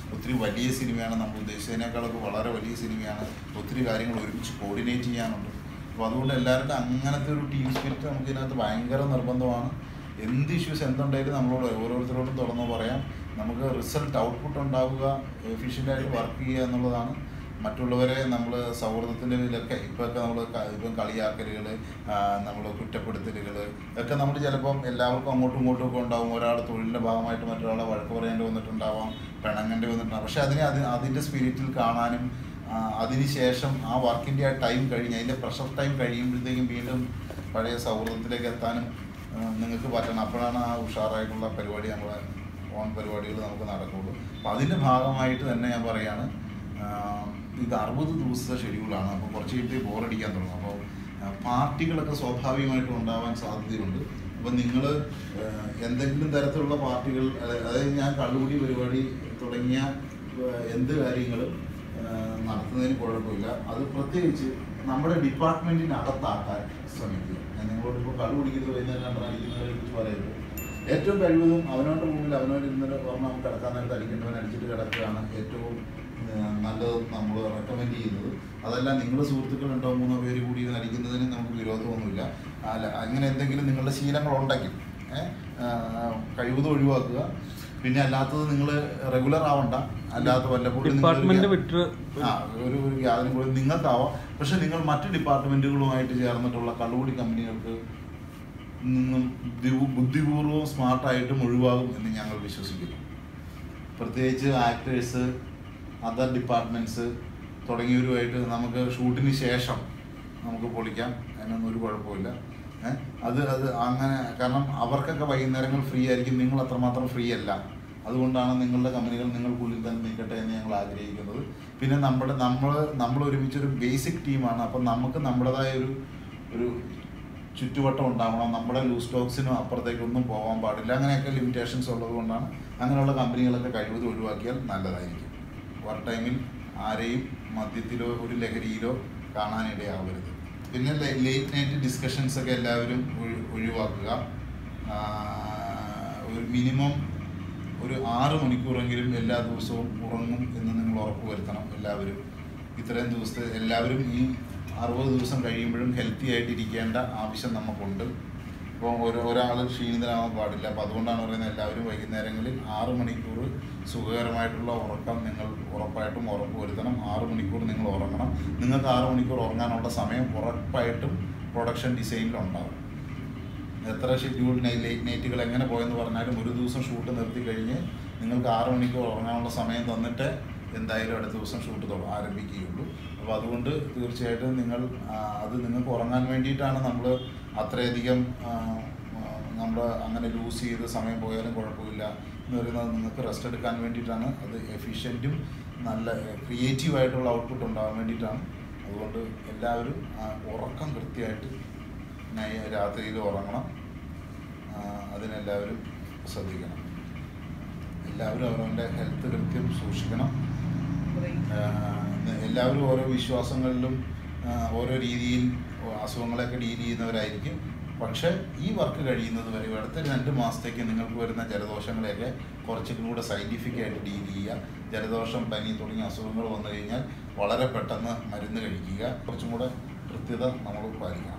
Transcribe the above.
ഒത്തിരി വലിയ സിനിമയാണ് നമ്മൾ ഉദ്ദേശിച്ചതിനേക്കാളൊക്കെ വളരെ വലിയ സിനിമയാണ് ഒത്തിരി കാര്യങ്ങൾ ഒരുമിച്ച് കോർഡിനേറ്റ് ചെയ്യാനുണ്ട് അപ്പോൾ അതുകൊണ്ട് എല്ലാവരുടെ അങ്ങനത്തെ ഒരു ടീം സ്പിരിറ്റ് നമുക്ക് ഇതിനകത്ത് ഭയങ്കര നിർബന്ധമാണ് എന്ത് ഇഷ്യൂസ് എന്തുണ്ടെങ്കിലും നമ്മളോട് ഓരോരുത്തരോടും തുറന്നു പറയാം നമുക്ക് റിസൾട്ട് ഔട്ട്പുട്ട് ഉണ്ടാവുക എഫിഷ്യൻ്റായിട്ട് വർക്ക് ചെയ്യുക എന്നുള്ളതാണ് മറ്റുള്ളവരെ നമ്മൾ സൗഹൃദത്തിൻ്റെ ഇതിലൊക്കെ ഇപ്പോഴൊക്കെ നമ്മൾ ഇപ്പം കളിയാക്കലുകൾ നമ്മൾ കുറ്റപ്പെടുത്തലുകൾ ഒക്കെ നമ്മൾ ചിലപ്പം എല്ലാവർക്കും അങ്ങോട്ടും ഇങ്ങോട്ടും ഒക്കെ ഉണ്ടാവും ഒരാൾ തൊഴിലിൻ്റെ ഭാഗമായിട്ട് മറ്റൊരാളെ വഴക്ക് പറയേണ്ടി വന്നിട്ടുണ്ടാവാം പിണങ്ങേണ്ടി വന്നിട്ടുണ്ടാവും പക്ഷെ അതിനെ അത് അതിൻ്റെ സ്പിരിറ്റിൽ കാണാനും ആ, അതിനുശേഷം ആ വർക്കിൻ്റെ ആ ടൈം കഴിഞ്ഞ് അതിൻ്റെ പ്രഷർ ടൈം കഴിയുമ്പോഴത്തേക്കും വീണ്ടും പഴയ സൗഹൃദത്തിലേക്ക് എത്താനും ആ, നിങ്ങൾക്ക് പറ്റണം അപ്പോഴാണ് ആ ഉഷാറായിട്ടുള്ള പരിപാടി നമ്മളെ ഓൺ പരിപാടികൾ നമുക്ക് നടക്കുള്ളൂ അപ്പോൾ അതിൻ്റെ ഭാഗമായിട്ട് തന്നെ ഞാൻ പറയാണ് ആ, ഇത് അറുപത് ദിവസത്തെ ഷെഡ്യൂളാണ് അപ്പോൾ കുറച്ച് കഴിഞ്ഞിട്ട് ബോറടിക്കാൻ തുടങ്ങും അപ്പോൾ ആ, പാർട്ടികളൊക്കെ സ്വാഭാവികമായിട്ടും ഉണ്ടാവാൻ സാധ്യതയുണ്ട് അപ്പോൾ നിങ്ങൾ എന്തെങ്കിലും തരത്തിലുള്ള പാർട്ടികൾ അതായത് അതായത് ഞാൻ കള്ളുകൂടി പരിപാടി തുടങ്ങിയ ആ, എന്ത് കാര്യങ്ങളും ആ, നടത്തുന്നതിന് കുഴപ്പമില്ല അത് പ്രത്യേകിച്ച് നമ്മുടെ ഡിപ്പാർട്ട്മെൻറ്റിനകത്താക്കാൻ ശ്രമിക്കുക ഞാൻ നിങ്ങളോട് ഇപ്പോൾ കള്ളു കുടിക്കുന്നത് വൈകുന്നേരം കണ്ടടിക്കുന്നവരെ കുറിച്ച് പറയരുത് ഏറ്റവും കഴിവതും അവനവൻ്റെ റൂമിൽ അവനവൻ ഇന്നലെ ഓർമ്മ നമുക്ക് കിടക്കാൻ നേരത്ത് അടിക്കേണ്ടവൻ അടിച്ചിട്ട് കിടക്കുകയാണ് ഏറ്റവും ആ, നല്ലത് നമ്മൾ റെക്കമെൻഡ് ചെയ്യുന്നത് അതല്ല നിങ്ങൾ സുഹൃത്തുക്കൾ ഉണ്ടോ മൂന്നോ പേര് കൂടി ഇരുന്ന് അടിക്കുന്നതിന് നമുക്ക് വിരോധമൊന്നുമില്ല അല്ല അങ്ങനെ എന്തെങ്കിലും നിങ്ങളുടെ ശീലങ്ങളുണ്ടെങ്കിൽ ഏഹ്, ആ, കഴിവതും ഒഴിവാക്കുക പിന്നെ അല്ലാത്തത് നിങ്ങൾ റെഗുലർ ആവണ്ട അല്ലാത്ത വല്ലപ്പോഴും നിങ്ങൾ ഒരു ഡിപ്പാർട്ട്മെന്റ് ഗ്യാ- വിട്ട് ആ ഒരു ഒരു യാതൊരു കൂടെ നിങ്ങൾക്കാവാം പക്ഷെ നിങ്ങൾ മറ്റ് ഡിപ്പാർട്ട്മെന്റുകളുമായിട്ട് ചേർന്നിട്ടുള്ള കള്ളുകൂടി കമ്പനികൾക്ക് നിന്നും ബുദ്ധി- ബുദ്ധിപൂർവ്വം സ്മാർട്ടായിട്ടും ഒഴിവാകും എന്ന് ഞങ്ങൾ വിശ്വസിക്കുന്നു പ്രത്യേകിച്ച് ആക്ടേഴ്സ് അതർ ഡിപ്പാർട്ട്മെൻറ്റ്സ് തുടങ്ങിയവരുമായിട്ട് നമുക്ക് ഷൂട്ടിന് ശേഷം നമുക്ക് പൊളിക്കാം അതിനൊന്നും ഒരു കുഴപ്പമില്ല ഏ? അത് അത് അങ്ങനെ കാരണം അവർക്കൊക്കെ വൈകുന്നേരങ്ങൾ ഫ്രീ ആയിരിക്കും നിങ്ങൾ അത്രമാത്രം ഫ്രീ അല്ല അതുകൊണ്ടാണ് നിങ്ങളുടെ കമ്പനികൾ നിങ്ങൾക്കുള്ളിൽ തന്നെ നിൽക്കട്ടെ എന്ന് ഞങ്ങൾ ആഗ്രഹിക്കുന്നത് പിന്നെ നമ്മുടെ നമ്മൾ നമ്മൾ ഒരുമിച്ചൊരു ബേസിക് ടീമാണ് അപ്പം നമുക്ക് നമ്മുടേതായ ഒരു ഒരു ചുറ്റുവട്ടം ഉണ്ടാവണം നമ്മുടെ ലൂസ് സ്റ്റോക്സിനും അപ്പുറത്തേക്കൊന്നും പോകാൻ പാടില്ല അങ്ങനെയൊക്കെ ലിമിറ്റേഷൻസ് ഉള്ളത് കൊണ്ടാണ് അങ്ങനെയുള്ള കമ്പനികളൊക്കെ കഴിവതും ഒഴിവാക്കിയാൽ നല്ലതായിരിക്കും വർക്ക് ടൈമിൽ ആരെയും മദ്യത്തിലോ ഒരു ലഹരിയിലോ കാണാനിടയാവരുത് പിന്നെ ലേറ്റ് നൈറ്റ് ഡിസ്കഷൻസ് ഒക്കെ എല്ലാവരും ഒഴി- ഒഴിവാക്കുക ആ, ഒരു മിനിമം ഒരു ആറ് മണിക്കൂറെങ്കിലും എല്ലാ ദിവസവും ഉറങ്ങും എന്ന് നിങ്ങൾ ഉറപ്പ് വരുത്തണം എല്ലാവരും ഇത്രയും ദിവസത്തെ എല്ലാവരും ഈ അറുപത് ദിവസം കഴിയുമ്പോഴും ഹെൽത്തി ആയിട്ട് ഇരിക്കേണ്ട ആവശ്യം നമുക്കുണ്ട് ഇപ്പോൾ ഒരു ഒരാൾ ക്ഷീണിതനാവാൻ പാടില്ല അപ്പോൾ അതുകൊണ്ടാണ് പറയുന്നത് എല്ലാവരും വൈകുന്നേരങ്ങളിൽ ആറ് മണിക്കൂർ സുഖകരമായിട്ടുള്ള ഉറക്കം നിങ്ങൾ ഉറപ്പായിട്ടും ഉറപ്പ് വരുത്തണം ആറ് മണിക്കൂർ നിങ്ങൾ ഉറങ്ങണം നിങ്ങൾക്ക് ആറ് മണിക്കൂർ ഉറങ്ങാനുള്ള സമയം ഉറപ്പായിട്ടും പ്രൊഡക്ഷൻ ഡിസൈനിൽ ഉണ്ടാവും എത്ര ഷെഡ്യൂൾ ലേറ്റ് നൈറ്റുകൾ എങ്ങനെ പോയെന്ന് പറഞ്ഞാലും ഒരു ദിവസം ഷൂട്ട് നിർത്തി കഴിഞ്ഞ് നിങ്ങൾക്ക് ആറ് മണിക്കൂർ ഉറങ്ങാനുള്ള സമയം തന്നിട്ട് എന്തായാലും അടുത്ത ദിവസം ഷൂട്ട് തുട- ആരംഭിക്കുകയുള്ളൂ അപ്പോൾ അതുകൊണ്ട് തീർച്ചയായിട്ടും നിങ്ങൾ ആ, അത് നിങ്ങൾക്ക് ഉറങ്ങാൻ വേണ്ടിയിട്ടാണ് നമ്മൾ അത്രയധികം നമ്മൾ അങ്ങനെ ലൂസ് ചെയ്ത് സമയം പോയാലും കുഴപ്പമില്ല എന്ന് പറയുന്നത് നിങ്ങൾക്ക് റെസ്റ്റ് എടുക്കാൻ വേണ്ടിയിട്ടാണ് അത് എഫിഷ്യൻറ്റും നല്ല ക്രിയേറ്റീവ് ആയിട്ടുള്ള ഔട്ട്പുട്ട് ഉണ്ടാകാൻ വേണ്ടിയിട്ടാണ് അതുകൊണ്ട് എല്ലാവരും ആ, ഉറക്കം കൃത്യമായിട്ട് നൈ- രാത്രിയിൽ ഉറങ്ങണം ആ, അതിനെല്ലാവരും ശ്രദ്ധിക്കണം എല്ലാവരും അവരവൻ്റെ ഹെൽത്ത് കൃത്യം സൂക്ഷിക്കണം ആ, എല്ലാവരും ഓരോ വിശ്വാസങ്ങളിലും ആ, ഓരോ രീതിയിൽ അസുഖങ്ങളെയൊക്കെ ഡീൽ ചെയ്യുന്നവരായിരിക്കും പക്ഷേ ഈ വർക്ക് കഴിയുന്നത് വരെ അടുത്ത രണ്ട് മാസത്തേക്ക് നിങ്ങൾക്ക് വരുന്ന ജലദോഷങ്ങളെയൊക്കെ കുറച്ചും കൂടെ സയൻറ്റിഫിക് ആയിട്ട് ഡീൽ ചെയ്യുക ജലദോഷം പനി തുടങ്ങിയ അസുഖങ്ങൾ വന്നു കഴിഞ്ഞാൽ വളരെ പെട്ടെന്ന് മരുന്ന് കഴിക്കുക കുറച്ചും കൂടെ കൃത്യത നമ്മൾ പാലിക്കണം